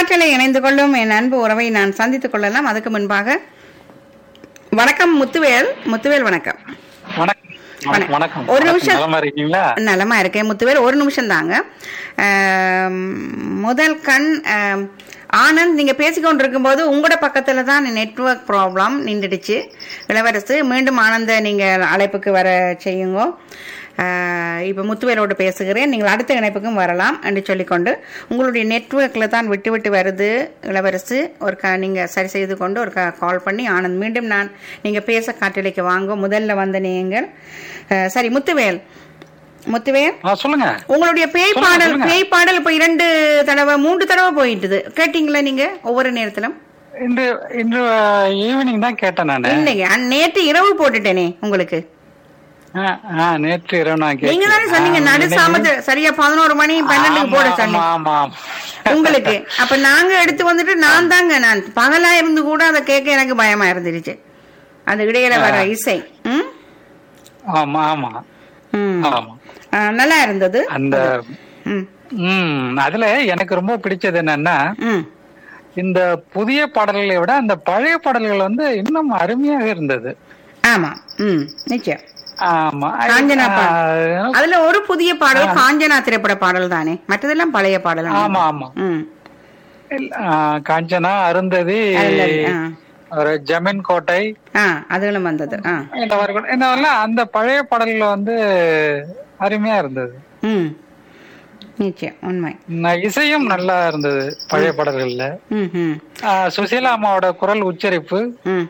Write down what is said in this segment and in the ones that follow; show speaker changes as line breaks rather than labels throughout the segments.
காற்றலை இணைந்து கொள்ளும் என் அன்பு உறவை நான் சந்தித்துக் கொள்ளலாம் அதுக்கு முன்பாக வணக்கம் முத்துவேல் முத்துவேல் வணக்கம்
வணக்கம்
வணக்கம்.
வணக்கம்
ஒரு நிமிஷம்.
நலமா இருக்கீங்களா
நலமா இருக்கேன் முத்துவேல் ஒரு நிமிஷம் தாங்க முதல் கண் ஆம், ஆனந்த் நீங்க பேசிக்கொண்டிருக்கும் போது உங்களோட பக்கத்துல தான் நெட்வொர்க் ப்ராப்ளம் நின்றுடுச்சு இளவரசு மீண்டும் ஆனந்த நீங்க அழைப்புக்கு வர செய்யுங்க ஆஹ், இப்ப முத்துவேலோடு பேசுகிறேன் நீங்கள் அடுத்த இணைப்புக்கும் வரலாம் என்று சொல்லிக்கொண்டு உங்களுடைய நெட்வொர்க்ல தான் விட்டு விட்டு வருது இளவரசு ஒரு க நீங்க சரி செய்து கொண்டு ஒரு கால் பண்ணி ஆனந்த் மீண்டும் நான் நீங்க பேச காற்றலைக்கு வாங்க முதல்ல வந்த நீங்கள் ஆஹ், சரி முத்துவேல் முத்துவேல்
ஆ, சொல்லுங்க
உங்களுடைய பேய்
சொல்லுங்க,
பாடல்
சொல்லுங்க.
பேய் பாடல் இப்ப இரண்டு தடவை மூன்று தடவை போயிட்டுது கேட்டீங்களா நீங்க ஒவ்வொரு நேரத்திலும்
இன்று இன்று ஈவினிங் தான் கேட்டேன் நானு
இல்லைங்க அன் நேற்று இரவு போட்டுட்டேனே உங்களுக்கு
ஆ, ஆ, நேற்று இரவு நான் கேட்டேன்.
நீங்க தானே சொன்னீங்க
ஆ,
நடு
இன்னைக்கு-
சாமத்து சரியா பதினோரு மணி பன்னெண்டுக்கு போட
ஆமா,
சொன்னீங்க
ஆமா, ஆமா.
உங்களுக்கு அப்ப நாங்க எடுத்து வந்துட்டு நான் தாங்க நான் பகலா இருந்து கூட அதை கேட்க எனக்கு பயமா இருந்துருச்சு அந்த இடையில வர இசை ம்?
ஆமா ஆமா
ம்.
ஆமா
ஆ, நல்லா இருந்தது
அந்த
ம்
ம் அதுல எனக்கு ரொம்ப பிடிச்சது என்னன்னா
ம்
இந்த புதிய பாடல்களை விட அந்த பழைய பாடல்கள் வந்து இன்னும் அருமையாக இருந்தது
ஆமா ம் நிச்சயம்
ஆமா
காஞ்சனா
ஆ,
அதுல ஒரு புதிய பாடல் காஞ்சனா திரைப்பட பாடல் தானே மற்றதெல்லாம் பழைய பாடல்
ஆமா ஆமா
ம்
இல்ல, ஆ, காஞ்சனா அருந்ததி
அருந்ததி, ஆ.
ஒரு ஜமீன் கோட்டை
ஆ அதுகளும் வந்தது ஆ
இந்த மாதிரி கூட- இந்த மாதிரிலாம் அந்த பழைய பாடல்கள் வந்து அருமையா இருந்தது
ம் நிச்சயம் உண்மை
ந- இசையும் நல்லா இருந்தது பழைய பாடல்கள்ல
ம் ம்
ஆ, சுசீலா அம்மாவோட குரல் உச்சரிப்பு
ம்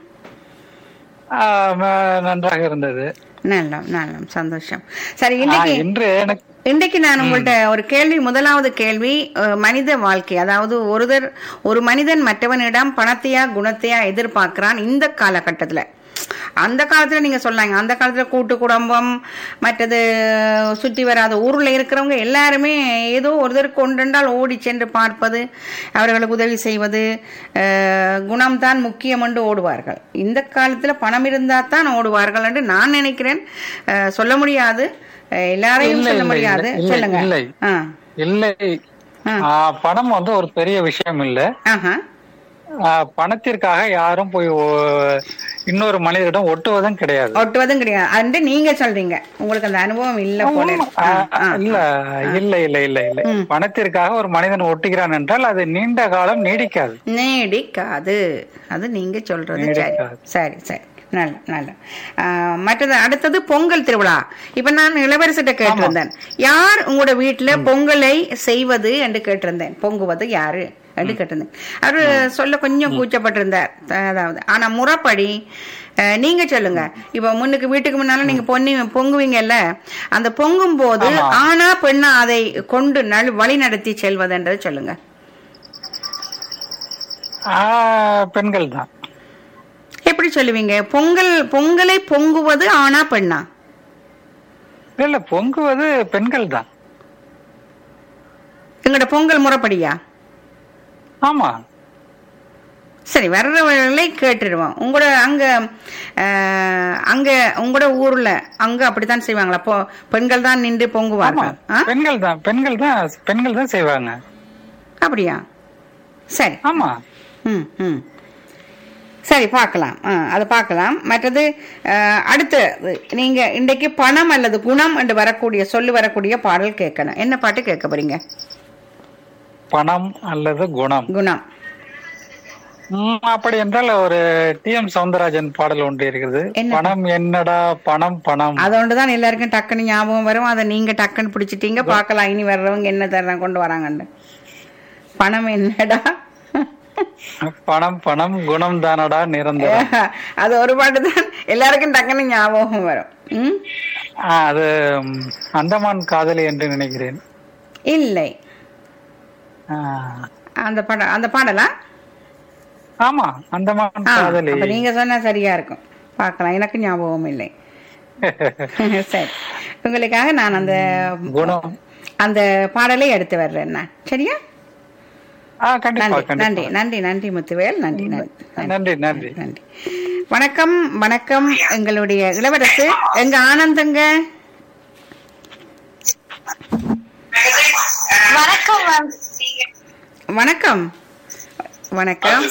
ஆ, ம- நன்றாக இருந்தது
நல்ல நல்ல சந்தோஷம் சரி
ஆ,
இன்னைக்கு
இன்று எனக்கு
இன்றைக்கு நான் உங்கள்ட்ட ஒரு கேள்வி முதலாவது கேள்வி அஹ், மனித வாழ்க்கை அதாவது ஒருதர் ஒரு மனிதன் மற்றவனிடம் பணத்தையா குணத்தையா எதிர்பார்க்கிறான் இந்த காலகட்டத்துல அந்த காலத்துல நீங்க சொன்னாங்க அந்த காலத்துல கூட்டு குடும்பம் மற்றது சுற்றி வராத ஊர்ல இருக்கிறவங்க எல்லாருமே ஏதோ ஒருத்தருக்கு ஒன்றென்றால் ஓடி சென்று பார்ப்பது அவர்களுக்கு உதவி செய்வது அஹ், குணம்தான் முக்கியம் என்று ஓடுவார்கள் இந்த காலத்துல பணம் இருந்தா தான் ஓடுவார்கள் என்று நான் நினைக்கிறேன் அஹ், சொல்ல முடியாது அஹ், எல்லாரையும்
இல்லை,
சொல்ல
இல்லை,
முடியாது
இல்லை,
சொல்லுங்க
இல்லை.
ஆ
இல்லை
ஆ.
ஆ, பணம் வந்து ஒரு பெரிய விஷயம் இல்ல
ஆஹா
ஆ, பணத்திற்காக யாரும் போய் ஓ- இன்னொரு மனிதரிடம் ஒட்டுவதும் கிடையாது
ஒட்டுவதும் கிடையாது அன்று நீங்க சொல்றீங்க உங்களுக்கு அந்த அனுபவம் இல்ல போல இருக்கு.
ஆ,
ஆ, ஆ.
இல்ல இல்ல இல்ல இல்ல இல்ல பணத்திற்காக ஒரு மனிதன் ஒட்டுகிறான் என்றால் அது நீண்ட காலம் நீடிக்காது
நீடிக்காது அது நீங்க சொல்றது சரி
நீடிக்காது.
சரி சரி நல்ல நல்ல ஆ, மற்றது அடுத்தது பொங்கல் திருவிழா இப்ப நான் இளவரசிட்ட கேட்டிருந்தேன் யார் உங்களோட வீட்டுல பொங்கலை செய்வது என்று கேட்டிருந்தேன் பொங்குவது யாரு என்று கேட்டிருந்தேன் அவரு சொல்ல கொஞ்சம் கூச்சப்பட்டிருந்தார் அதாவது ஆனா முறைப்படி அஹ், நீங்க சொல்லுங்க இப்ப முன்னுக்கு வீட்டுக்கு முன்னால நீங்க பொன்னி பொங்குவீங்கல்ல அந்த பொங்கும் போது
ஆமா.
ஆனா பெண்ணா அதை கொண்டு நல் வழி நடத்தி செல்வதுன்றது சொல்லுங்க
ஆ, பெண்கள் தான்
எப்படி சொல்லுவீங்க பொங்கல் பொங்கலை பொங்குவது ஆனா பெண்ணா
இல்ல இல்ல பொங்குவது பெண்கள் தான்
எங்களோட பொங்கல் முறைப்படியா
ஆமா
சரி வர்றவர்களை கேட்டுடுவோம் உங்களோட அங்க அஹ், அங்க உங்களோட ஊர்ல அங்க அப்படித்தான் செய்வாங்களா அப்போ பெண்கள் தான் நின்று
ஆமா
பொங்குவார்கள் ஆ?
பெண்கள் தான் பெண்கள் தான் பெண்கள் தான் செய்வாங்க
அப்படியா சரி
ஆமா
ம் ம் சரி பார்க்கலாம் ஆ அதை பார்க்கலாம் மற்றது அஹ், அடுத்து நீங்க இன்றைக்கு பணம் அல்லது குணம் என்று வரக்கூடிய சொல்லு வரக்கூடிய பாடல் கேட்கணும் என்ன பாட்டு கேட்க போறீங்க
பணம் அல்லது குணம்
குணம்
ம், அப்படி என்றால் ஒரு டி எம் சவுந்தரராஜன் பாடல் ஒன்று இருக்கிறது
என்ன?
பணம் என்னடா பணம் பணம்
அதோண்டு தான் எல்லாருக்கும் டக்குன்னு ஞாபகம் வரும் அதை நீங்க டக்குன்னு பிடிச்சிட்டீங்க பார்க்கலாம் இனி வர்றவங்க என்ன தர கொண்டு வராங்கன்னு பணம் என்னடா
பணம் பணம் குணம் தானடா நிரந்தரம்
அது ஒரு பாட்டு தான் எல்லாருக்கும் டக்குன்னு ஞாபகம் வரும் ம்
ஆ, அது ம், அந்தமான் காதலி என்று நினைக்கிறேன்
இல்லை
ஆ,
அந்த பாடம் அந்த பாடலா
ஆமா அந்தமான்
ஆ,
காதலி
அப்ப நீங்க சொன்னா சரியா இருக்கும் பார்க்கலாம் எனக்கு ஞாபகம் இல்லை சரி உங்களுக்காக நான் அந்த
குணம்
அந்த பாடலை எடுத்து வர்றேன் நான் சரியா
ஆ கண்டிப்பா
நன்றி நன்றி
கண்டிப்பா
நன்றி நன்றி முத்துவேல் நன்றி நன்றி
நன்றி நன்றி
நன்றி வணக்கம் வணக்கம் எங்களுடைய இளவரசு எங்க ஆனந்தங்க
வணக்கம் மேம்
வணக்கம் வணக்கம்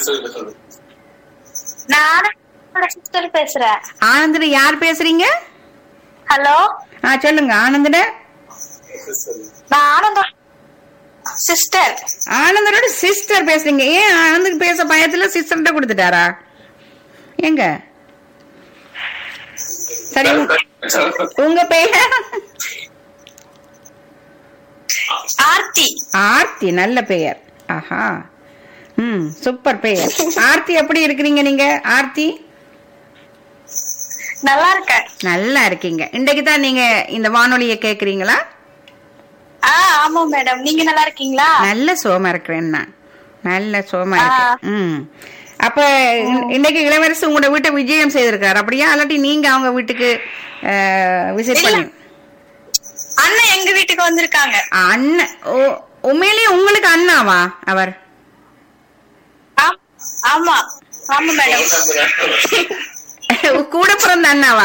நான் சிஸ்டர் பேசுறேன்
ஆனந்தன யார் பேசுறீங்க
ஹலோ
ஆ சொல்லுங்க ஆனந்தன
நான் ஆனந்தம் சிஸ்டர்
ஆனந்தனோட சிஸ்டர் பேசுறீங்க ஏன் ஆனந்துக்கு பேச பயத்துல சிஸ்டர்கிட்ட கொடுத்துட்டாரா எங்க சரி உங்க- உங்க பெயர்
ஆர்த்தி
ஆர்த்தி நல்ல பெயர் ஆஹா ம் சூப்பர் பெயர் ஆர்த்தி எப்படி இருக்கிறீங்க நீங்க ஆர்த்தி
நல்லா இருக்கேன்
நல்லா இருக்கீங்க இன்றைக்கு தான் நீங்க இந்த வானொலியை கேக்குறீங்களா
ஆ ஆமா மேடம் நீங்க நல்லா இருக்கீங்களா
நல்ல சோமா இருக்கிறேன் நான் நல்ல சோமா இருக்கேன் ம் அப்ப இன்- இன்னைக்கு இளவரசி உங்களோட வீட்டை விஜயம் செய்திருக்காரு அப்படியா அல்லாட்டி நீங்க அவங்க வீட்டுக்கு விசிட்
இல்ல.
பண்ணி
அண்ணன் எங்க வீட்டுக்கு வந்திருக்காங்க
அண்ணன் ஓ- உண்மையிலேயே உங்களுக்கு அண்ணாவா அவர்
ஆ- ஆமா ஆமா மேடம்
கூட பிறந்த அண்ணாவா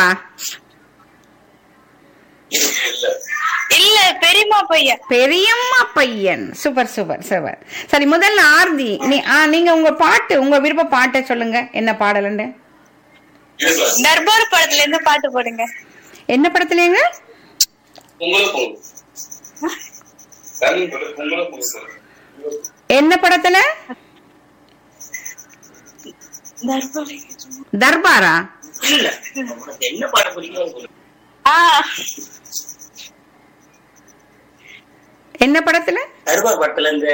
இல்ல பெரியம்மா பையன்
பெரியம்மா பையன் சூப்பர் சூப்பர் சூப்பர் சரி முதல்ல ஆர்த்தி நீ ஆ, நீங்க உங்க பாட்டு உங்க விருப்ப பாட்டை சொல்லுங்க என்ன பாடலுண்டு
தர்பார் படத்துல இருந்து பாட்டு போடுங்க
என்ன படத்துலங்க என்ன படத்துல தர்பாரா
ஆ
என்ன படத்துல
தர்பார் படத்துல இருந்து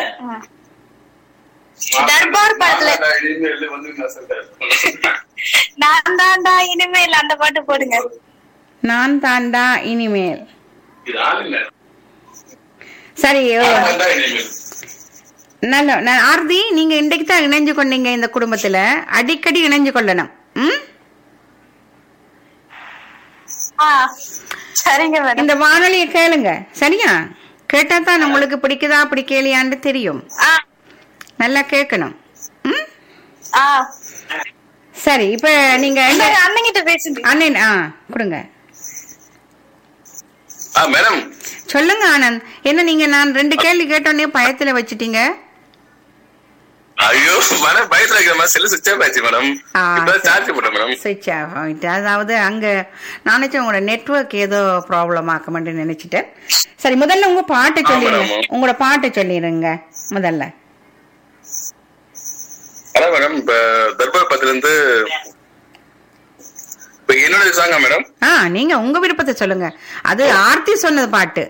தர்பார் படத்துல நான் தான்டா இனிமேல் அந்த பாட்டு போடுங்க
நான் தாண்டா இனிமேல் சரி ஓ, நல்ல நான் ஆர்த்தி நீங்க இன்றைக்கு தான் இணைஞ்சு கொண்டீங்க இந்த குடும்பத்துல அடிக்கடி இணைஞ்சு கொள்ளணும் ம்
ஆ சரிங்க மேடம்
இந்த வானொலியை கேளுங்க சரியா கேட்டா தான் உங்களுக்கு பிடிக்குதா பிடிக்கலையான்னு தெரியும்
ஆ
நல்லா கேட்கணும் ம்
ஆ
சரி இப்ப நீங்க என்ன
சரி, அண்ணன்கிட்ட பேசுங்க
அண்ணன் ஆ கொடுங்க
ஆ மேடம்
சொல்லுங்க ஆனந்த் என்ன நீங்க நான் ரெண்டு கேள்வி கேட்டோன்னே பயத்துல வச்சிட்டீங்க
ஐயோ மேடம் பயத்துல இருக்கிற மாதிரி செல்லு சுவிட்ச் ஆஃப் ஆச்சு மேடம்
ஆ,
இப்ப
சரி.
சார்ஜ் போட்டேன் மேடம்
சுவிட்ச் ஆஃப் ஆகிட்டு அதாவது அங்க நான் நினைச்சேன் உங்களோட நெட்வொர்க் ஏதோ ப்ராப்ளம் ஆக்குமென்று நினைச்சிட்டேன் சரி முதல்ல உங்க பாட்டை
ஆமா,
சொல்லிடுங்க
ஆமா.
உங்களோட பாட்டை சொல்லிடுங்க முதல்ல
அதான் மேடம் இப்ப தர்பார் படத்துல இருந்து இப்ப என்னோட சாங்கா மேடம்
ஆ நீங்க உங்க விருப்பத்தை சொல்லுங்க அது ஆர்த்தி சொன்னது பாட்டு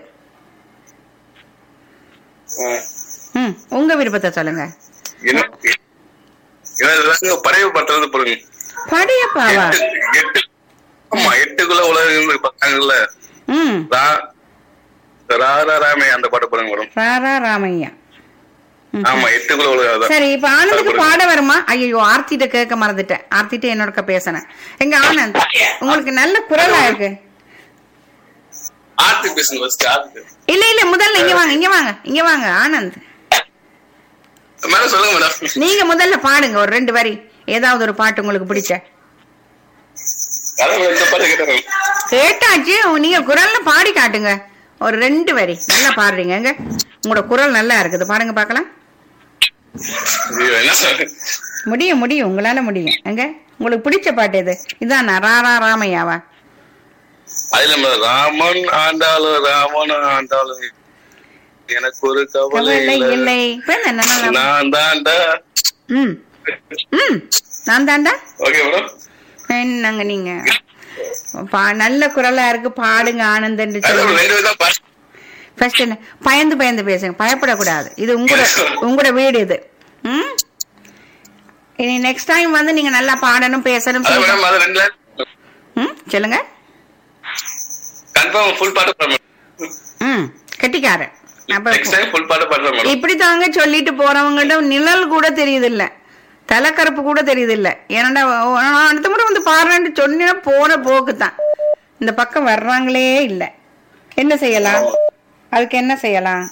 ம் உங்க விருப்பத்தை சொல்லுங்க
என்ன- என்னோட சாங்க பழைய படத்துல இருந்து போடுங்க
படையப்பாவா
எட்டு எட்டு ஆமா எட்டுக்குள்ள உலக பார்த்தாங்கல்ல
ம்
ரா ராரா ராமே அந்த பாட்டு போடுங்க மேடம்
ராரா ராமையா ம்.
ஆமா எட்டுக்குள்ள உலக அதான்
சரி இப்ப ஆனந்துக்கு
அது
பாட வருமா ஐயோ ஆர்த்திட்ட கேட்க மறந்துட்டேன் ஆர்த்திட்ட என்னோட பேசினேன் எங்க ஆனந்த் உங்களுக்கு நல்ல குரலா இருக்கு
ஆர்த்தி பேசுங்க ஃபர்ஸ்ட் ஆர்த்தி
இல்ல இல்ல முதல்ல இங்க வாங்க இங்க வாங்க இங்க வாங்க ஆனந்த்
மேடம் சொல்லுங்க மேடம்
நீங்க முதல்ல பாடுங்க ஒரு ரெண்டு வரி ஏதாவது ஒரு பாட்டு உங்களுக்கு பிடிச்ச
அதான் மேடம் இந்த பாட்டு கேட்டேன் மேடம்.
கேட்டாச்சு நீங்க குரல்ல பாடி காட்டுங்க ஒரு ரெண்டு வரி நல்லா பாடுறீங்க எங்க உங்களோட குரல் நல்லா இருக்குது பாடுங்க பார்க்கலாம்
ஐயோ, என்ன சொல்ற
முடியும் முடியும் உங்களால முடியும் எங்க உங்களுக்கு பிடிச்ச பாட்டு எது இதான் ராரா ராமையாவா
அதுல நம்ம ராமன் ஆண்டாலும் ராமன் ஆண்டாலும் எனக்கு ஒரு கவலை
கவலை
இல்லை
இல்லை இப்ப என்ன நல்லா-
நான் தாண்டா
ம் ம் நான் தாண்டா
ஓகே மேடம்
என்னங்க நீங்க பா- நல்ல குரலா இருக்கு பாடுங்க ஆனந்த் என்று
அதான்
சொல்லி
ரெண்டு பேரும் தான்
ஃபர்ஸ்ட் என்ன பயந்து பயந்து பேசுங்க பயப்படக்கூடாது இது உங்களோட உங்களோட வீடு இது ம் இனி நெக்ஸ்ட் டைம் வந்து நீங்க நல்லா பாடணும் பேசணும்
அதான்
செய்யணும்.
மேடம் அது ரெண்டு
ம் சொல்லுங்க
கன்ஃபார்ம் ஃபுல் பாட்டு பாடுறேன்
ம் கெட்டிக்காரன் அப்ப
நெக்ஸ்ட் டைம் ஃபுல் பாட்டு பாடுறேன் மேடம்
இப்படி தாங்க சொல்லிட்டு போறவங்கள்ட்ட நிழல் கூட தெரியுது இல்ல தலைக்கருப்பு கூட தெரியுது இல்ல ஏன்னாடா ஓ, நான் அடுத்த முறை வந்து பாடுறேன்னு சொன்னா போன போக்கு தான் இந்த பக்கம் வர்றாங்களே இல்ல என்ன செய்யலாம் அதுக்கு என்ன செய்யலாம்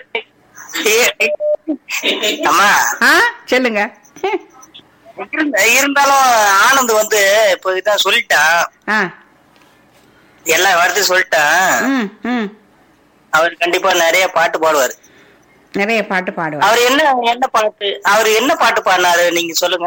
அம்மா
ஆ சொல்லுங்க
இருந்த- இருந்தாலும் ஆனந்த் வந்து இப்போ இதான் சொல்லிட்டான்
ஆ
எல்லா வார்த்தையும் சொல்லிட்டான்
ம் ம்
அவர் கண்டிப்பா நிறைய பாட்டு பாடுவார்
நிறைய பாட்டு பாடுவார்
அவர் என்ன என்ன பாட்டு அவர் என்ன பாட்டு பாடினாரு நீங்க சொல்லுங்க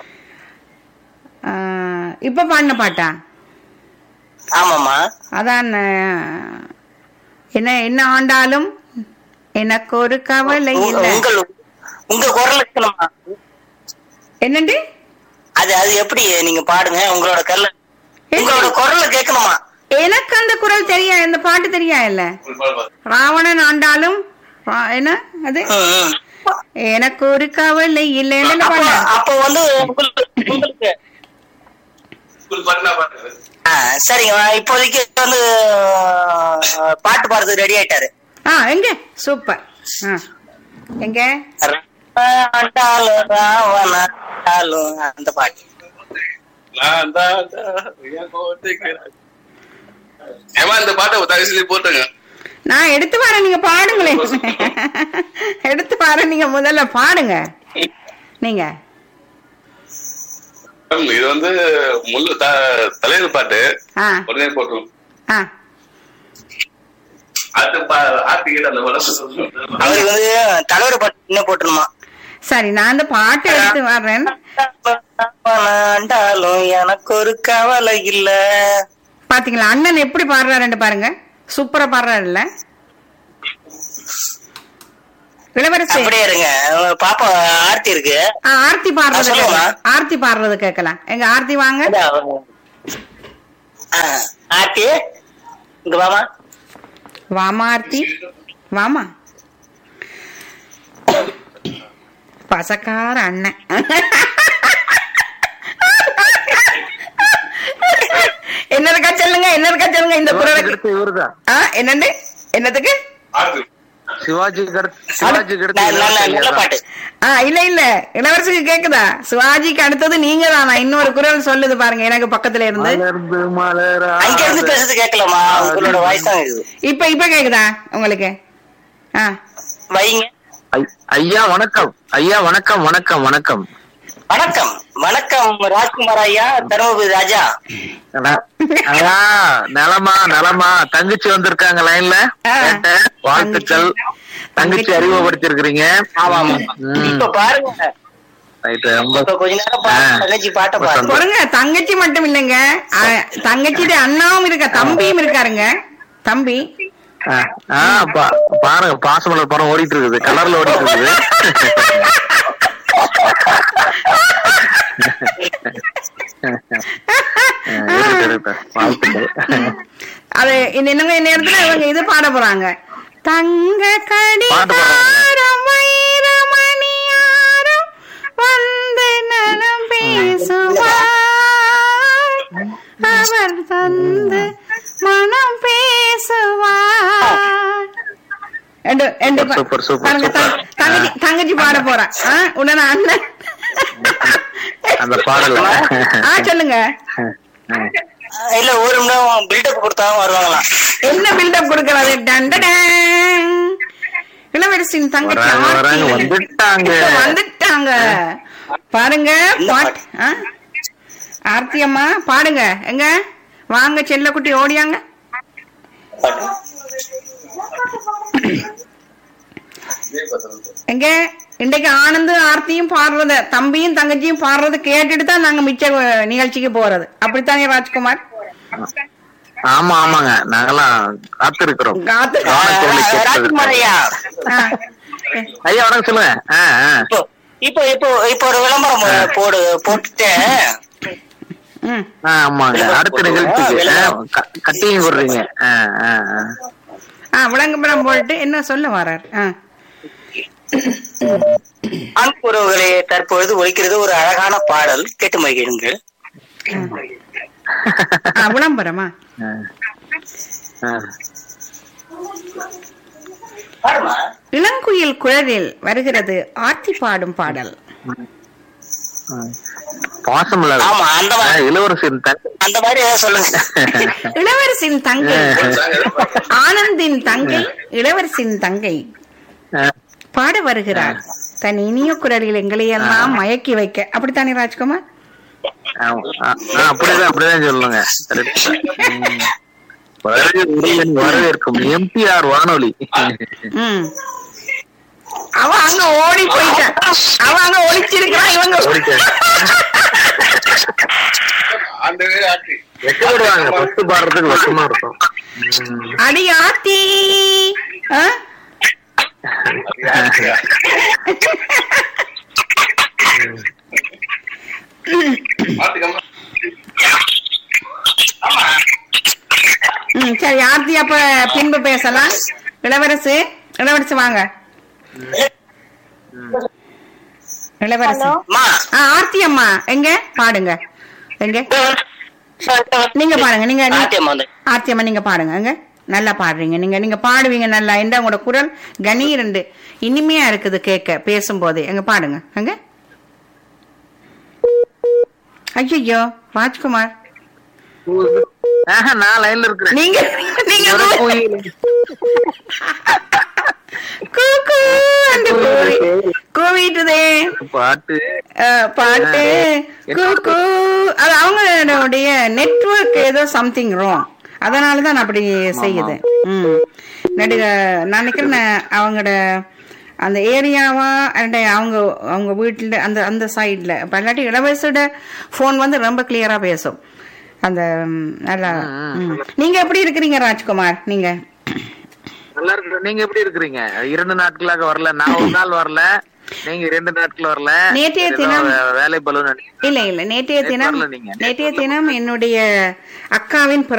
ஆஹ், இப்ப பாடின பாட்டா
ஆமாமா
அதான் ஆஹ், என்ன என்ன ஆண்டாலும் எனக்கு ஒரு கவலை
உங்க-
இல்லை
உங்கள் உங்க குரலுக்கு நம்ம
என்னண்டு
அது அது எப்படி நீங்க பாடுங்க உங்களோட குரல் உங்களோட குரல்ல கேட்கணுமா
எனக்கு அந்த குரல் தெரியா இந்த பாட்டு தெரியா இல்ல ராவணன் ஆண்டாலும் ரா- என்ன அது
ம், ம்.
எனக்கு ஒரு கவலை இல்லை என்ன
அப்போ
பாட
அப்போ வந்து உங்களுக்கு உங்களுக்கு ஆ, சரிங்க இப்போதைக்கு வந்து அஹ், பாட்டு பாடுறதுக்கு ரெடி ஆயிட்டாரு
ஆ எங்க சூப்பர் ஆ எங்க
ஆண்டாலும் ராவணாலும் அந்த பாட்டு
ஏமா இந்த பாட்டை தயவு செஞ்சு போட்டுங்க
நான் எடுத்து வரேன் நீங்க பாடுங்களேன் எடுத்து வரேன் நீங்க முதல்ல பாடுங்க நீங்க
இது வந்து முள்ளு த- தலைவர் பாட்டு
ஆ
உடனே போட்டுரும்
ஆ
அது பா- ஆர்த்திகிட்ட அந்த வளர்ச்சி
அவருக்கு வந்து தலைவர் பாட்டு என்ன போட்டணுமா
சரி நான் அந்த பாட்டு எடுத்து வர்றேன்
ஆண்டாலும் எனக்கு ஒரு கவலை இல்ல
பாத்தீங்களா அண்ணன் எப்படி பாடுறாருன்னு பாருங்க சூப்பரா பாடுறாருல்ல இளவரசி
அப்படியே இருங்க உங்க பாப்பா ஆர்த்தி இருக்கு
ஆ, ஆர்த்தி பாடுறது
ஆ, சொல்லுங்க.
கேட்கலாம். ஆர்த்தி பாடுறது கேட்கலாம் எங்க ஆர்த்தி வாங்க
ஆ, ஆர்த்தி இங்க வாமா
வாமா ஆர்த்தி வாமா பசக்கார அண்ணன் என்ன இருக்கா சொல்லுங்க என்ன இருக்கா சொல்லுங்க இந்த குரலுக்கு
அடுத்து இவருதான்
ஆ, என்னண்டு என்னதுக்கு
சிவாஜிக்கு அடுத்து சிவாஜிக்கு அடுத்து
நல்ல நல்ல- நல்ல
இவர்தான்.
பாட்டு
ஆ இல்ல இல்ல இளவரசிக்கு கேக்குதா சிவாஜிக்கு அடுத்தது நீங்க தானா இன்னொரு குரல் சொல்லுது பாருங்க எனக்கு பக்கத்துல இருந்து
மலர்ந்து மலர
அங்க இருந்து பேசுறது கேட்கலாமா உங்களோட வாய்ஸ் தான் இருக்குது
இப்ப இப்ப கேக்குதா உங்களுக்கு ஆ
வைங்க
ஐ- ஐயா வணக்கம் ஐயா வணக்கம் வணக்கம் வணக்கம்
வணக்கம் வணக்கம் ராஜ்குமார் ஐயா தருமபுரி ராஜா
ந- ஐயா நலமா நலமா தங்கச்சி வந்திருக்காங்க லைன்ல
ஆ.
கேட்டேன். வாழ்த்துக்கள் தங்கச்சி அறிமுகப்படுத்திருக்கிறீங்க
ஆமா ஆமா
ம்.
இப்ப பாருங்க
ரைட் ரொம்ப
இப்ப கொஞ்ச நேரம் பாருங்க
ஆ.
தங்கச்சி பாட்டை
ரொம்ப
பாருங்க
பாருங்க தங்கச்சி மட்டும் இல்லைங்க ஆ, தங்கச்சிட்டு அண்ணாவும் இருக்கா தம்பியும் இருக்காருங்க தம்பி
ஆ, ஆ, பா- பாருங்க பாசமலர் படம் ஓடிட்டு இருக்குது கலர்ல ஓடிட்டு இருக்குது ஆ, இருக்கட்டும், இருக்கட்டும். வாழ்த்துக்கள்
அது இந்த இன்னும் நேரத்துல இவங்க இது பாட போறாங்க தங்க
பாட்டு
கடிகாரம் வைரமணியாரம் வந்து நலம் பேசுவார் அவர் தந்து மனம் பேசுவார் ரெண்டு ரெண்டு பா-
சூப்பர், சூப்பர்,
பாருங்க,
சூப்பர்.
தங்க- தங்கச்சி தங்கச்சி பாட போறா ஆ, உடனே அண்ணன்
அந்த பாடல
ஆ சொல்லுங்க
இல்ல ஒரு நிமிடம் பில்டப் கொடுத்தாலும் வருவாங்களாம்
என்ன பில்டப் கொடுக்கறது டண்டடன். இளவரசின் தங்கச்சி
வராங்க, வராங்க,
ஆர்த்தி.
வந்துட்டாங்க.
வந்துட்டாங்க பாருங்க பாட் ஆ? ஆர்த்தி அம்மா பாடுங்க எங்க வாங்க செல்லக்குட்டி ஓடியாங்க எங்க இன்றைக்கு ஆனந்து ஆர்த்தியும் பாடுறத தம்பியும் தங்கச்சியும் பாடுறத கேட்டுட்டு தான் நாங்க மிச்ச அஹ், நிகழ்ச்சிக்கு போறது அப்படித்தானே ராஜ்குமார்
ஆமா ஆமாங்க நாங்கெல்லாம் காத்திருக்கிறோம்
காத்து
கவனக்குரலை கேட்பதற்கு.
ராஜ்குமார் ஐயா
ஆ.
ஐயா வணக்கம் சொல்லுங்க ஆ, ஆ.
இப்போ இப்போ இப்போ இப்போ ஒரு விளம்பரம் போடு போட்டுட்டு
ம்
ஆ, ஆமாங்க அடுத்த நிகழ்ச்சிக்கு ஆ, க- கட்டியும் விடுறீங்க ஆ, ஆ, ஆ.
ஆ விளம்பரம் போட்டு என்ன சொல்ல வரார் ஆ
ஆண் உறவுகளே தற்பொழுது ஒலிக்கிறது ஒரு அழகான பாடல் கேட்டு மகிழுங்கள்
ஆ, விளம்பரமா
ஆ. ஆ.
பாடுமா
இளங்குயில் குழலில் வருகிறது ஆர்த்தி பாடும் பாடல்
ஆ. பாசமலர்
ஆமா அந்த
ஆ,
மாதிரி
இளவரசியின் தங்கை
அந்த மாதிரி ஏதாவது சொல்லுங்க
இளவரசின் தங்கை ஆனந்தின் தங்கை இளவரசின் தங்கை
ஆ.
பாட வருகிறார் தன் இனிய குரலில் எங்களை எல்லாம் மயக்கி வைக்க அப்படித்தானே ராஜ்குமார்
ஆமா. ஆ, ஆ, அப்படிதான் அப்படிதான் சொல்லுங்க Correct. ம். வருக உடன் வரவேற்கும் எம்டிஆர் வானொலி
ம் அவன் அங்க ஓடி போயிட்டான் அவன் அங்க ஒளிச்சிருக்கிறான் இவங்க
ஓடிட்டேன். வெக்கப்படுவாங்க ஃபர்ஸ்ட் பாடுறதுக்கு வெக்கமா இருக்கும் ம்.
அடி ஆத்தி ஆ? ம் சரி ஆர்த்தி அப்ப பின்பு பேசலாம் இளவரசு இளவரசு வாங்க இளவரசு
அம்மா
ஆ ஆர்த்தி அம்மா எங்க பாடுங்க எங்க நீங்க பாடுங்க நீங்க நீ-
ஆத்தியம்மா வந்து
ஆர்த்தி அம்மா நீங்க பாடுங்க எங்க நல்லா பாடுறீங்க நீங்க நீங்க பாடுவீங்க நல்லா எந்த உங்களோட குரல் கணீரண்டு இனிமையா இருக்குது கேட்க பேசும்போது எங்க பாடுங்க எங்க ஐயோ ராஜ்குமார்
ஆஹா, நான் லைன்ல இருக்கிறேன்
நீங்க நீங்க
ஒரு குயில்.
கூ, கூ, அந்த கூவி கூவிட்டுதே
பாட்டு
அஹ், பாட்டு கூ, கூ. அது அவங்களுடைய நெட்வொர்க் ஏதோ சம்திங் ராங் அதனால தான் அப்படி செய்யுது ம் நடிக நான் நினைக்கிறேன் நான் அவங்களோட அந்த ஏரியாவா and அவங்க அவங்க வீட்டில் அந்த அந்த சைடில் இப்போ இல்லாட்டி இளவரசோட ஃபோன் வந்து ரொம்ப கிளியரா பேசும் அந்த ம், நல்லா ம். நீங்க எப்படி இருக்கிறீங்க ராஜ்குமார் நீங்க
நல்லா இருக்கு நீங்க எப்படி இருக்கிறீங்க இரண்டு நாட்களாக வரல நான் ஒரு நாள் வரல நீங்க இரண்டு நாட்கள் வரல
நேற்றைய
ஏதோ
தினம்
வே- வேலை பலூன்
இல்ல இல்ல நேற்றைய
நேத்து
தினம்
வரல நீங்க.
நேற்றைய தினம் என்னுடைய அக்காவின் பிறந்த